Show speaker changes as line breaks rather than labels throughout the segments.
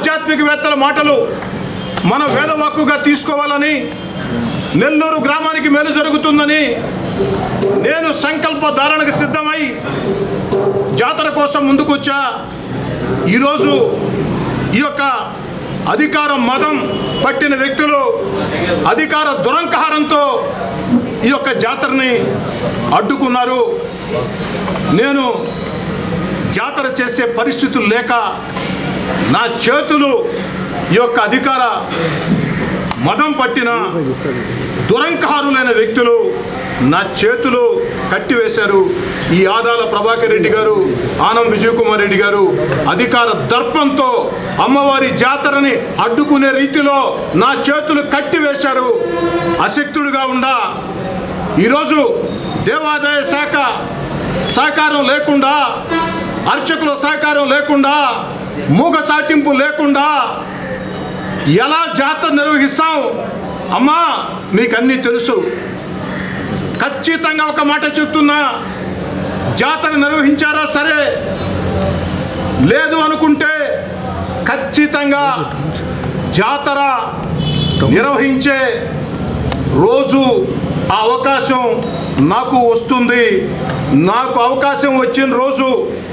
ఆధ్యాత్మికవేత్తల మాటలు మన వేదవాక్కుగా తీసుకోవాలని నెల్లూరు గ్రామానికి మేలు జరుగుతుందని నేను సంకల్ప ధారణకు సిద్ధమై జాతర కోసం ముందుకొచ్చా ఈరోజు ఈ యొక్క అధికార మదం పట్టిన వ్యక్తులు అధికార దురంకహారంతో ఈ యొక్క జాతరని అడ్డుకున్నారు నేను జాతర చేసే పరిస్థితులు లేక నా చేతులు ఈ యొక్క అధికార మదం పట్టిన దురంకహారులైన వ్యక్తులు నా చేతులు కట్టివేశారు ఈ ఆదాల ప్రభాకర్ రెడ్డి గారు ఆనం విజయ్ కుమార్ రెడ్డి గారు అధికార దర్పంతో అమ్మవారి జాతరని అడ్డుకునే రీతిలో నా చేతులు కట్టివేశారు అశక్తుడిగా ఉండా ఈరోజు దేవాదాయ శాఖ సహకారం లేకుండా అర్చకుల సహకారం లేకుండా మూగ చాటింపు లేకుండా ఎలా జాతర నిర్వహిస్తాం అమ్మా మీకు అన్నీ తెలుసు ఖచ్చితంగా ఒక మాట చెప్తున్నా జాతర నిర్వహించారా సరే లేదు అనుకుంటే ఖచ్చితంగా జాతర నిర్వహించే రోజు ఆ అవకాశం నాకు వస్తుంది నాకు అవకాశం వచ్చిన రోజు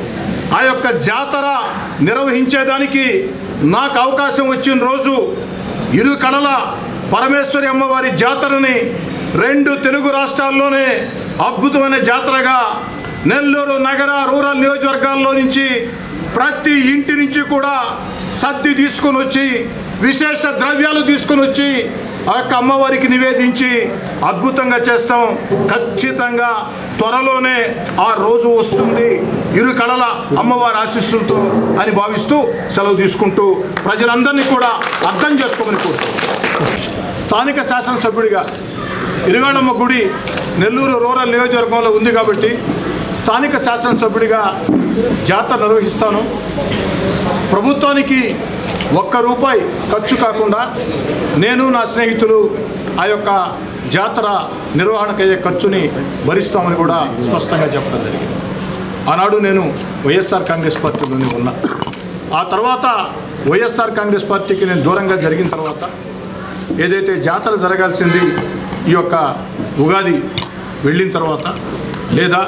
ఆ యొక్క జాతర నిర్వహించేదానికి నాకు అవకాశం వచ్చిన రోజు ఇరు కళల పరమేశ్వరి అమ్మవారి జాతరని రెండు తెలుగు రాష్ట్రాల్లోనే అద్భుతమైన జాతరగా నెల్లూరు నగర రూరల్ నియోజకవర్గాల్లో నుంచి ప్రతి ఇంటి నుంచి కూడా సద్ది తీసుకొని వచ్చి విశేష ద్రవ్యాలు తీసుకొని వచ్చి ఆ యొక్క అమ్మవారికి నివేదించి అద్భుతంగా చేస్తాం ఖచ్చితంగా త్వరలోనే ఆ రోజు వస్తుంది ఇరు కళల అమ్మవారి ఆశీస్సులతో అని భావిస్తూ సెలవు తీసుకుంటూ ప్రజలందరినీ కూడా అర్థం చేసుకోమని కోరుతున్నాం స్థానిక శాసనసభ్యుడిగా ఇరుగాడమ్మ గుడి నెల్లూరు రూరల్ నియోజకవర్గంలో ఉంది కాబట్టి స్థానిక శాసనసభ్యుడిగా జాతర నిర్వహిస్తాను ప్రభుత్వానికి ఒక్క రూపాయి ఖర్చు కాకుండా నేను నా స్నేహితులు ఆ యొక్క జాతర నిర్వహణకయ్యే ఖర్చుని భరిస్తామని కూడా స్పష్టంగా చెప్పడం జరిగింది ఆనాడు నేను వైఎస్ఆర్ కాంగ్రెస్ పార్టీలోనే ఉన్నా ఆ తర్వాత వైఎస్ఆర్ కాంగ్రెస్ పార్టీకి నేను దూరంగా జరిగిన తర్వాత ఏదైతే జాతర జరగాల్సింది ఈ యొక్క ఉగాది వెళ్ళిన తర్వాత లేదా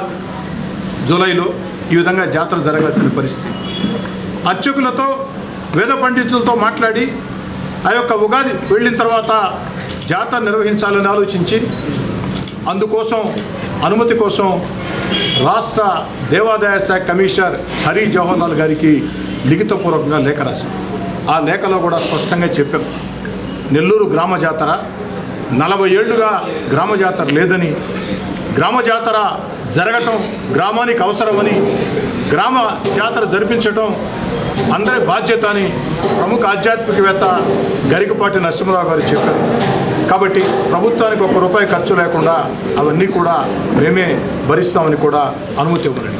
జూలైలో ఈ విధంగా జాతర జరగాల్సిన పరిస్థితి అర్చకులతో వేద పండితులతో మాట్లాడి ఆ యొక్క ఉగాది వెళ్ళిన తర్వాత జాతర నిర్వహించాలని ఆలోచించి అందుకోసం అనుమతి కోసం రాష్ట్ర దేవాదాయ శాఖ కమిషనర్ హరి జవహర్ లాల్ గారికి లిఖితపూర్వకంగా లేఖ రాశాం ఆ లేఖలో కూడా స్పష్టంగా చెప్పాం నెల్లూరు గ్రామ జాతర నలభై ఏళ్లుగా గ్రామ జాతర లేదని గ్రామ జాతర జరగటం గ్రామానికి అవసరమని గ్రామ జాతర జరిపించటం అందరి బాధ్యత అని ప్రముఖ ఆధ్యాత్మికవేత్త గరికపాటి నరసింహరావు గారు చెప్పారు కాబట్టి ప్రభుత్వానికి ఒక్క రూపాయి ఖర్చు లేకుండా అవన్నీ కూడా మేమే భరిస్తామని కూడా అనుమతి ఇవ్వరండి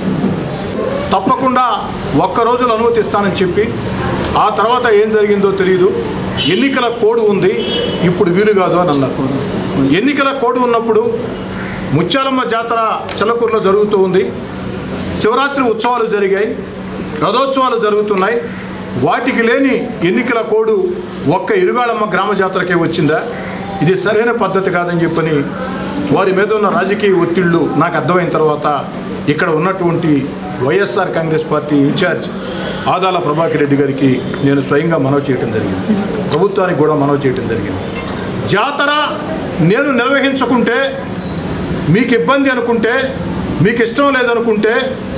తప్పకుండా ఒక్క రోజులు అనుమతి ఇస్తానని చెప్పి ఆ తర్వాత ఏం జరిగిందో తెలియదు ఎన్నికల కోడ్ ఉంది ఇప్పుడు వీలు కాదు అని అన్నారు ఎన్నికల కోడ్ ఉన్నప్పుడు ముత్యాలమ్మ జాతర చిలకూరులో జరుగుతూ ఉంది శివరాత్రి ఉత్సవాలు జరిగాయి రథోత్సవాలు జరుగుతున్నాయి వాటికి లేని ఎన్నికల కోడు ఒక్క ఇరుగాళమ్మ గ్రామ జాతరకే వచ్చిందా ఇది సరైన పద్ధతి కాదని చెప్పని వారి మీద ఉన్న రాజకీయ ఒత్తిళ్లు నాకు అర్థమైన తర్వాత ఇక్కడ ఉన్నటువంటి YSR Congress party incharge Adala Prabhakar Reddy గారికి నేను స్వయంగా మనవి చేయడం జరిగింది ప్రభుత్వానికి కూడా మనవి చేయడం జరిగింది జాతర నేను నిర్వహించుకుంటే మీకు ఇబ్బంది అనుకుంటే మీకు ఇష్టం లేదనుకుంటే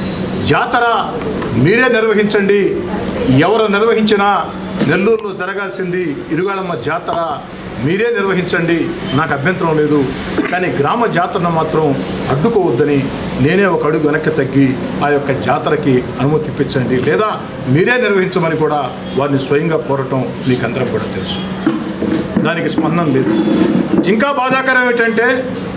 జాతర మీరే నిర్వహించండి ఎవరు నిర్వహించినా నెల్లూరులో జరగాల్సింది ఇరుగాళమ్మ జాతర మీరే నిర్వహించండి నాకు అభ్యంతరం లేదు కానీ గ్రామ జాతరను మాత్రం అడ్డుకోవద్దని నేనే ఒక అడుగు వెనక్కి తగ్గి ఆ యొక్క జాతరకి అనుమతి ఇప్పించండి లేదా మీరే నిర్వహించమని కూడా వారిని స్వయంగా కోరటం మీకు అందరం కూడా తెలుసు దానికి స్పందన లేదు ఇంకా బాధాకరం ఏంటంటే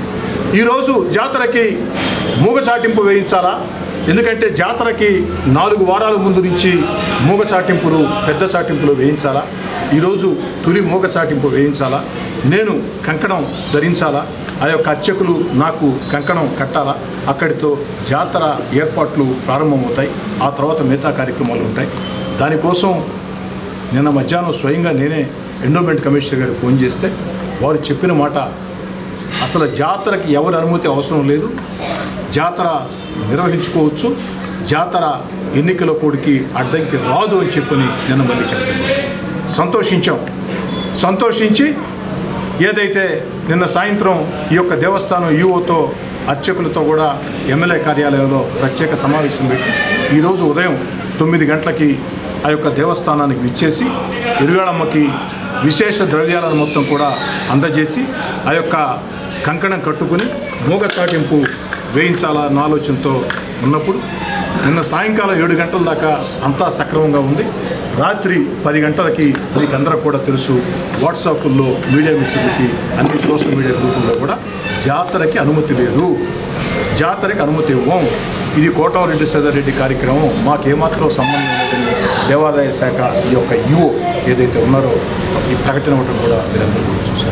ఈరోజు జాతరకి మూగ చాటింపు వేయించాలా ఎందుకంటే జాతరకి నాలుగు వారాల ముందు నుంచి మూగ చాటింపులు పెద్ద చాటింపులు వేయించాలా ఈరోజు తొలి మూగ చాటింపు వేయించాలా నేను కంకణం ధరించాలా ఆ యొక్క అర్చకులు నాకు కంకణం కట్టాలా అక్కడితో జాతర ఏర్పాట్లు ప్రారంభమవుతాయి ఆ తర్వాత మిగతా కార్యక్రమాలు ఉంటాయి దానికోసం నిన్న మధ్యాహ్నం స్వయంగా నేనే ఎండోమెంట్ కమిషనర్ గారికి ఫోన్ చేస్తే వారు చెప్పిన మాట అసలు జాతరకి ఎవరి అనుమతి అవసరం లేదు జాతర నిర్వహించుకోవచ్చు జాతర ఎన్నికల కోడికి అడ్డంకి రాదు అని చెప్పని నిన్న మళ్ళీ చెప్పింది సంతోషించాం సంతోషించి ఏదైతే నిన్న సాయంత్రం ఈ యొక్క దేవస్థానం ఈఓతో అర్చకులతో కూడా ఎమ్మెల్యే కార్యాలయంలో ప్రత్యేక సమావేశం పెట్టి ఈరోజు ఉదయం తొమ్మిది గంటలకి ఆ యొక్క దేవస్థానానికి విచ్చేసి ఇరుగాళమ్మకి విశేష ద్రవ్యాలను మొత్తం కూడా అందజేసి ఆ యొక్క కంకణం కట్టుకుని మూగ చాటింపు వేయించాలన్న ఆలోచనతో ఉన్నప్పుడు నిన్న సాయంకాలం ఏడు గంటల దాకా అంతా సక్రమంగా ఉంది రాత్రి పది గంటలకి మీకు అందరూ కూడా తెలుసు వాట్సాప్లో మీడియా మిత్రులకి అన్ని సోషల్ మీడియా గ్రూపుల్లో కూడా జాతరకి అనుమతి లేదు జాతరకి అనుమతి ఇవ్వం ఇది కోటమరెడ్డి సదరెడ్డి కార్యక్రమం మాకేమాత్రం సంబంధం లేదని దేవాదాయ శాఖ ఈ యొక్క యుఓ ఏదైతే ఉన్నారో ఈ ప్రకటన ఇవ్వడం కూడా మీరందరూ కూడా చూశారు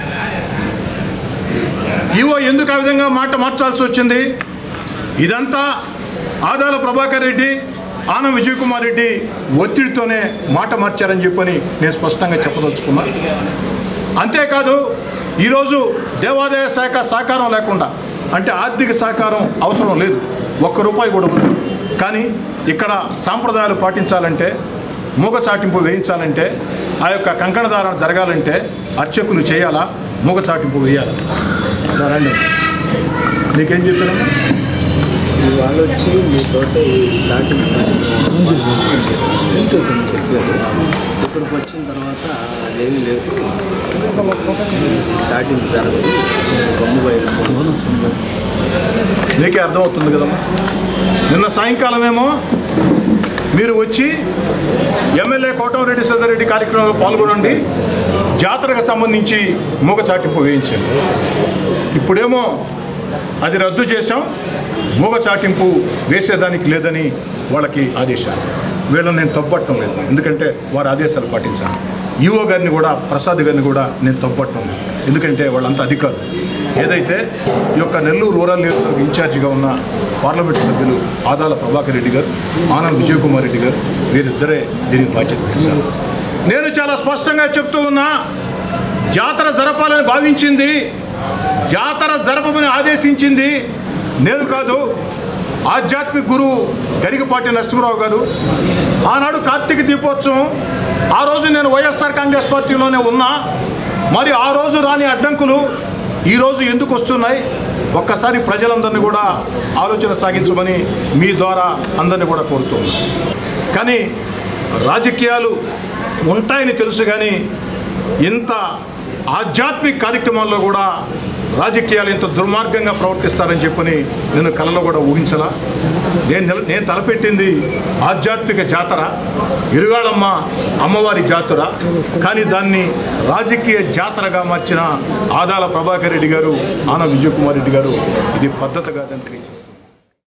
ఈవో ఎందుకు ఆ విధంగా మాట మార్చాల్సి వచ్చింది ఇదంతా ఆదాల ప్రభాకర్ రెడ్డి ఆనం విజయ్ కుమార్ రెడ్డి ఒత్తిడితోనే మాట మార్చారని చెప్పని నేను స్పష్టంగా చెప్పదలుచుకున్నా అంతేకాదు ఈరోజు దేవాదాయ శాఖ సహకారం లేకుండా అంటే ఆర్థిక సహకారం అవసరం లేదు ఒక్క రూపాయి కూడా ఉంది కానీ ఇక్కడ సాంప్రదాయాలు పాటించాలంటే మూగ చాటింపు వేయించాలంటే ఆ యొక్క కంకణధారణ జరగాలంటే అర్చకులు చేయాలా మూగ చాటింపు వేయాలా రా రండి నీకేం చెప్పారమ్మా
వాళ్ళు వచ్చి మీతోటి స్టార్టింగ్ చెప్పారు ఇక్కడికి వచ్చిన తర్వాత అదేమీ లేదు స్టార్టింగ్ జరగదు గమ్ము బయట
నీకే అర్థమవుతుంది కదమ్మా నిన్న సాయంకాలమేమో మీరు వచ్చి ఎమ్మెల్యే కోటమిరెడ్డి సదరెడ్డి కార్యక్రమంలో పాల్గొనండి జాతరకు సంబంధించి మూగ చాటింపు వేయించండి ఇప్పుడేమో అది రద్దు చేశాం మూగ చాటింపు వేసేదానికి లేదని వాళ్ళకి ఆదేశాలు వీళ్ళని నేను తప్పట్టడం లేదు ఎందుకంటే వారి ఆదేశాలు పాటించాలి ఈఓ గారిని కూడా ప్రసాద్ గారిని కూడా నేను తప్పట్టడం లేదు ఎందుకంటే వాళ్ళంతా అధికారులు ఏదైతే ఈ యొక్క నెల్లూరు రూరల్ నియోజకవర్గ ఇన్ఛార్జిగా ఉన్న పార్లమెంట్ సభ్యులు ఆదాల ప్రభాకర్ రెడ్డి గారు ఆనంద్ విజయ్ కుమార్ రెడ్డి గారు వీరిద్దరే దీనికి బాధ్యత వహిస్తారు నేను చాలా స్పష్టంగా చెప్తూ ఉన్నా జాతర జరపాలని భావించింది జాతర జరపమని ఆదేశించింది నేను కాదు ఆధ్యాత్మిక గురువు గరికపాటి నరసింహరావు గారు ఆనాడు కార్తీక దీపోత్సవం ఆ రోజు నేను వైఎస్ఆర్ కాంగ్రెస్ పార్టీలోనే ఉన్నా మరి ఆ రోజు రాని అడ్డంకులు ఈరోజు ఎందుకు వస్తున్నాయి ఒక్కసారి ప్రజలందరినీ కూడా ఆలోచన సాగించమని మీ ద్వారా అందరినీ కూడా కోరుతున్నాను కానీ రాజకీయాలు ఉంటాయని తెలుసు కానీ ఇంత ఆధ్యాత్మిక కార్యక్రమాల్లో కూడా రాజకీయాలు ఇంత దుర్మార్గంగా ప్రవర్తిస్తారని చెప్పని నేను కలలో కూడా ఊహించలా నేను నిల- నేను తలపెట్టింది ఆధ్యాత్మిక జాతర ఇరుగాళమ్మ అమ్మవారి జాతర కానీ దాన్ని రాజకీయ జాతరగా మార్చిన ఆదాల ప్రభాకర్ రెడ్డి గారు ఆన విజయ్ కుమార్ రెడ్డి గారు ఇది పద్ధతి కాదని తెలియజేస్తారు